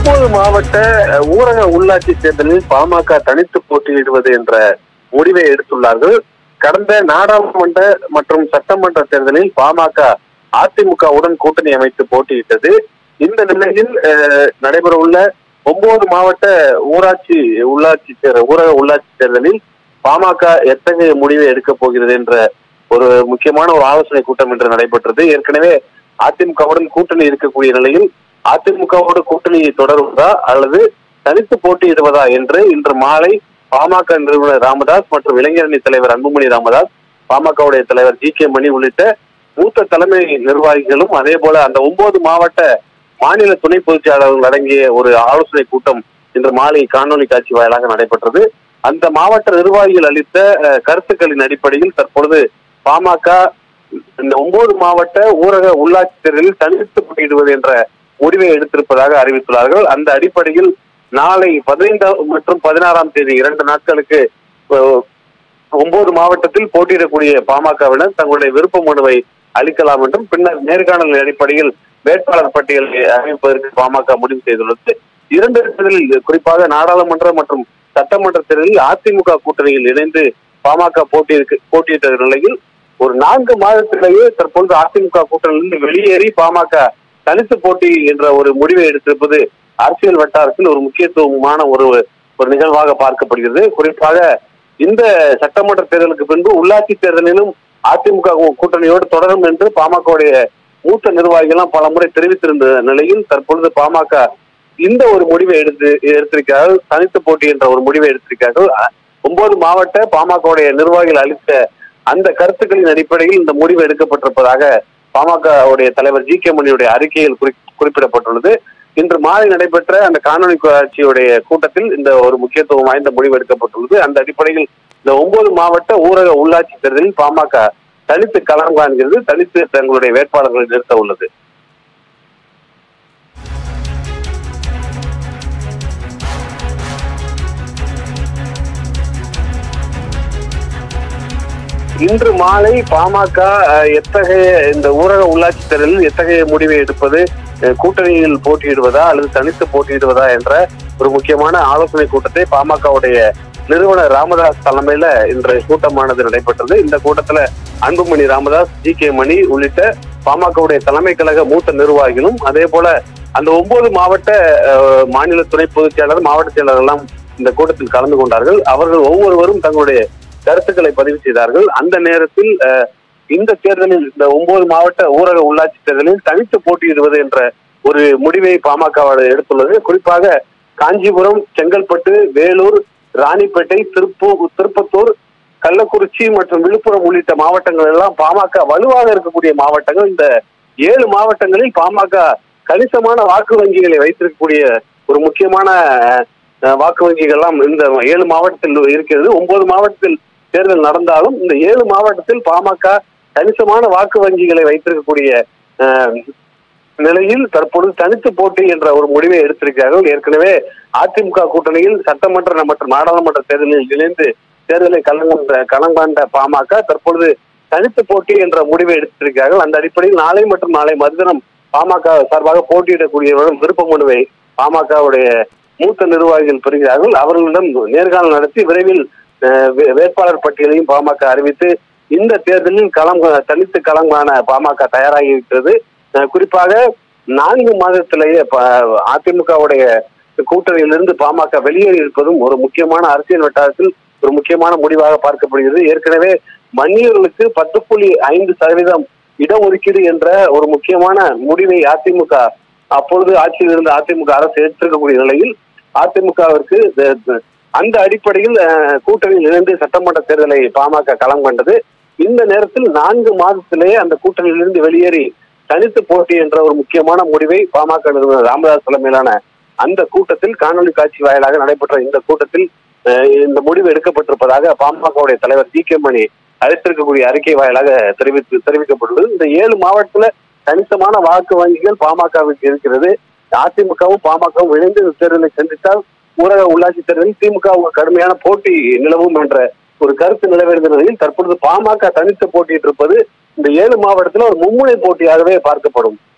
ஒன்பது மாவட்ட அஹ், ஊரக உள்ளாட்சி தேர்தலில் பாமக தனித்து போட்டியிடுவது என்ற முடிவை எடுத்துள்ளார்கள் கடந்த நாடாளுமன்ற மற்றும் சட்டமன்ற தேர்தலில் பாமக அதிமுகவுடன் கூட்டணி அமைத்து போட்டியிட்டது இந்த நிலையில் அஹ், நடைபெறவுள்ள ஒன்பது மாவட்ட ஊராட்சி உள்ளாட்சி தேர் ஊரக உள்ளாட்சி தேர்தலில் பாமக எத்தகைய முடிவை எடுக்கப் போகிறது என்ற ஒரு முக்கியமான ஒரு ஆலோசனை கூட்டம் இன்று நடைபெற்றது ஏற்கனவே அதிமுகவுடன் கூட்டணி இருக்கக்கூடிய நிலையில் அதிமுகவோடு கூட்டணியை தொடருவதா அல்லது தனித்து போட்டியிடுவதா என்று இன்று மாலை பாமக நிறுவனர் ராமதாஸ் மற்றும் இளைஞரணி தலைவர் அன்புமணி ராமதாஸ் பாமகவுடைய தலைவர் ஜி கே மணி உள்ளிட்ட மூத்த தலைமை நிர்வாகிகளும் அதே போல அந்த ஒன்பது மாவட்ட மாநில துணை பொதுச் செயலாளர்கள் அடங்கிய ஒரு ஆலோசனை கூட்டம் இன்று மாலை காணொலி காட்சி வாயிலாக நடைபெற்றது அந்த மாவட்ட நிர்வாகிகள் அளித்த அஹ், கருத்துக்களின் அடிப்படையில் தற்பொழுது பாமக இந்த ஒன்பது மாவட்ட ஊரக உள்ளாட்சி தேர்தலில் தனித்து போட்டியிடுவது என்ற முடிவை எடுத்திருப்பதாக அறிவித்துள்ளார்கள் அந்த அடிப்படையில் நாளை பதினைந்தாம் மற்றும் பதினாறாம் தேதி இரண்டு நாட்களுக்கு அஹ், ஒன்பது மாவட்டத்தில் போட்டியிடக்கூடிய பாமகவினர் தங்களுடைய விருப்ப மனுவை அளிக்கலாம் என்றும் பின்னர் நேர்காணல் அடிப்படையில் வேட்பாளர் பட்டியலை அறிவிப்பதற்கு பாமக முடிவு செய்துள்ளது இரண்டு தேர்தலில் குறிப்பாக நாடாளுமன்ற மற்றும் சட்டமன்ற தேர்தலில் அதிமுக கூட்டணியில் இணைந்து பாமக போட்டியிருக்கு போட்டியிட்ட நிலையில் ஒரு நான்கு மாதத்திலேயே தற்பொழுது அதிமுக கூட்டணியிலிருந்து வெளியேறி பாமக தனித்து போட்டி என்ற ஒரு முடிவை எடுத்திருப்பது அரசியல் வட்டாரத்தில் ஒரு முக்கியத்துவமான ஒரு ஒரு நிகழ்வாக பார்க்கப்படுகிறது குறிப்பாக இந்த சட்டமன்ற தேர்தலுக்கு பின்பு உள்ளாட்சி தேர்தலிலும் அதிமுக கூட்டணியோடு தொடரும் என்று பாமகவுடைய மூத்த நிர்வாகிகளும் பல முறை தெரிவித்திருந்த நிலையில் தற்பொழுது பாமக இந்த ஒரு முடிவை எடுத்து எடுத்திருக்கிறார்கள் தனித்து போட்டி என்ற ஒரு முடிவை எடுத்திருக்கிறார்கள் அ- ஒன்பது மாவட்ட பாமகவுடைய நிர்வாகிகள் அளித்த அந்த கருத்துக்களின் அடிப்படையில் இந்த முடிவு எடுக்கப்பட்டிருப்பதாக பாமகவுடைய தலைவர் ஜி கே மணியுடைய அறிக்கையில் குறி குறிப்பிடப்பட்டுள்ளது இன்று மாலை நடைபெற்ற அந்த காணொலி காட்சியுடைய கூட்டத்தில் இந்த ஒரு முக்கியத்துவம் வாய்ந்த முடிவு எடுக்கப்பட்டுள்ளது அந்த அடிப்படையில் இந்த ஒன்பது மாவட்ட ஊரக உள்ளாட்சி தேர்தலில் பாமக தனித்து களம் காண்கிறது தனித்து தங்களுடைய வேட்பாளர்களை நிறுத்த உள்ளது இன்று மாலை பாமக அஹ், எத்தகைய இந்த ஊரக உள்ளாட்சி தேர்தலில் எத்தகைய முடிவை எடுப்பது அஹ், கூட்டணியில் போட்டியிடுவதா அல்லது தனித்து போட்டியிடுவதா என்ற ஒரு முக்கியமான ஆலோசனை கூட்டத்தை பாமகவுடைய நிறுவனர் ராமதாஸ் தலைமையில இன்றைய கூட்டமானது நடைபெற்றது இந்த கூட்டத்துல அன்புமணி ராமதாஸ் ஜி கே மணி உள்ளிட்ட பாமகவுடைய தலைமை கழக மூத்த நிர்வாகிகளும் அதே போல அந்த ஒன்பது மாவட்ட அஹ், மாநில துணை பொதுச் செயலாளர் மாவட்ட செயலாளர் எல்லாம் இந்த கூட்டத்தில் கலந்து கொண்டார்கள் அவர்கள் ஒவ்வொருவரும் தங்களுடைய கருத்துக்களை பதிவு செய்தார்கள் அந்த நேரத்தில் அஹ், இந்த தேர்தலில் இந்த ஒன்பது மாவட்ட ஊரக உள்ளாட்சி தேர்தலில் தனித்து போட்டியிடுவது என்ற ஒரு முடிவை பாமக எடுத்துள்ளது குறிப்பாக காஞ்சிபுரம் செங்கல்பட்டு வேலூர் ராணிப்பேட்டை திருப்பூர் திருப்பத்தூர் கள்ளக்குறிச்சி மற்றும் விழுப்புரம் உள்ளிட்ட மாவட்டங்கள் எல்லாம் பாமக வலுவாக இருக்கக்கூடிய மாவட்டங்கள் இந்த ஏழு மாவட்டங்களில் பாமக கணிசமான வாக்கு வங்கிகளை வைத்திருக்கக்கூடிய ஒரு முக்கியமான அஹ், வாக்கு வங்கிகள்லாம் இந்த ஏழு மாவட்டத்தில் இருக்கிறது ஒன்பது மாவட்டத்தில் தேர்தல் நடந்தாலும் இந்த ஏழு மாவட்டத்தில் பாமக கணிசமான வாக்கு வங்கிகளை வைத்திருக்கக்கூடிய அஹ், நிலையில் தற்பொழுது தனித்து போட்டி என்ற ஒரு முடிவை எடுத்திருக்கிறார்கள் ஏற்கனவே அதிமுக கூட்டணியில் சட்டமன்ற மற்றும் நாடாளுமன்ற தேர்தலில் இணைந்து தேர்தலை கலந்த களங்காண்ட பாமக தற்பொழுது தனித்து போட்டி என்ற முடிவை எடுத்திருக்கிறார்கள் அந்த அடிப்படையில் நாளை மற்றும் நாளை மறுதினம் பாமக சார்பாக போட்டியிடக்கூடியவர்கள் விருப்ப மனுவை பாமகவுடைய மூத்த நிர்வாகிகள் பெறுகிறார்கள் அவர்களிடம் நேர்காணல் நடத்தி விரைவில் அஹ், வே- வேட்பாளர் பட்டியலையும் பாமக அறிவித்து இந்த தேர்தலில் களம் தனித்து களம் காண பாமக தயாராகி இருக்கிறது அஹ், குறிப்பாக நான்கு மாதத்திலேயே ப- அதிமுகவுடைய கூட்டணியிலிருந்து பாமக வெளியேறி இருப்பதும் ஒரு முக்கியமான அரசியல் வட்டாரத்தில் ஒரு முக்கியமான முடிவாக பார்க்கப்படுகிறது ஏற்கனவே மன்னியர்களுக்கு பத்து புள்ளி ஐந்து சதவீதம் இடஒதுக்கீடு என்ற ஒரு முக்கியமான முடிவை அதிமுக அப்பொழுது ஆட்சியில் இருந்த அதிமுக அரசு எடுத்திருக்கக்கூடிய நிலையில் அதிமுகவிற்கு த- த- அந்த அடிப்படையில் அஹ், கூட்டணியில் இணைந்து சட்டமன்ற தேர்தலை பாமக களம் கண்டது இந்த நேரத்தில் நான்கு மாதத்திலேயே அந்த கூட்டணியிலிருந்து வெளியேறி தனித்து போட்டி என்ற ஒரு முக்கியமான முடிவை பாமக நிறுவனர் ராமதாஸ் தலைமையிலான அந்த கூட்டத்தில் காணொலி காட்சி வாயிலாக நடைபெற்ற இந்த கூட்டத்தில் அஹ், இந்த முடிவு எடுக்கப்பட்டிருப்பதாக பாமகவுடைய தலைவர் ஜி கே மணி அளித்திருக்கக்கூடிய அறிக்கை வாயிலாக தெரிவித்து தெரிவிக்கப்பட்டுள்ளது இந்த ஏழு மாவட்டத்துல கணிசமான வாக்கு வங்கிகள் பாமகவுக்கு இருக்கிறது அதிமுகவும் பாமகவும் இணைந்து இந்த தேர்தலை சந்தித்தால் ஊரக உள்ளாட்சி தேர்தலில் திமுக கடுமையான போட்டி நிலவும் என்ற ஒரு கருத்து நிலவெடுத்த நிலையில் தற்பொழுது பாமக தனித்து போட்டியிட்டு இருப்பது இந்த ஏழு மாவட்டத்தில் ஒரு மும்முனை போட்டியாகவே பார்க்கப்படும்